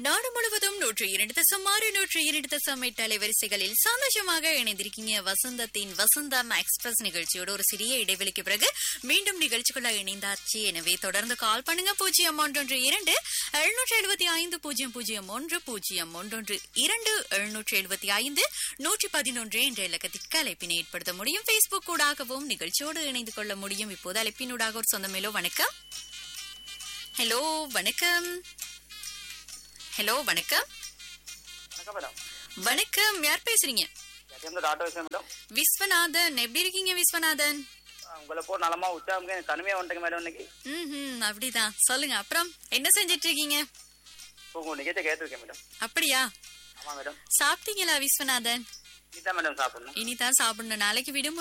நாடு முழுவதும் நூற்றி இரண்டு தசம் ஆறு நூற்றி இரண்டு தசம் எட்டு அலைவரிசைகளில் சந்தோஷமாக இணைந்திருக்கீங்க வசந்தத்தின் வசந்தம் எக்ஸ்பிரஸ் நிகழ்ச்சியோட ஒரு சிறிய இடைவெளிக்கு பிறகு மீண்டும் நிகழ்ச்சிக்குள்ள இணைந்தாச்சு எனவே தொடர்ந்து கால் பண்ணுங்க பூஜ்ஜியம் ஒன்றொன்று இரண்டு எழுநூற்றி எழுபத்தி ஐந்து பூஜ்ஜியம் பூஜ்ஜியம் ஒன்று பூஜ்ஜியம் ஒன்றொன்று இரண்டு எழுநூற்றி எழுபத்தி ஐந்து நூற்றி பதினொன்று என்ற இலக்கத்திற்கு அழைப்பினை ஏற்படுத்த முடியும் பேஸ்புக் ஊடாகவும் நிகழ்ச்சியோடு இணைந்து கொள்ள முடியும் இப்போது அழைப்பினூடாக ஒரு சொந்தமேலோ வணக்கம் ஹலோ வணக்கம் ஹலோ வணக்கம் வணக்கம் மேடம் வணக்கம் யார் பேசுறீங்க எந்த ஆட்டோ விஷயம் மேடம் விஸ்வநாதன் எப்படி இருக்கீங்க விஸ்வநாதன் உங்களை போ நலமா உற்சாகம் தனிமையா வந்துட்டேங்க மேடம் இன்னைக்கு ம் அப்படிதான் சொல்லுங்க அப்புறம் என்ன செஞ்சிட்டு இருக்கீங்க இப்போ உங்க நிகழ்ச்சியை கேட்டிருக்கேன் மேடம் அப்படியா ஆமா மேடம் சாப்பிட்டீங்களா விஸ்வநாதன் இதான் மேடம் சாப்பிடணும் இனிதான் சாப்பிடணும் நாளைக்கு விடுமுறை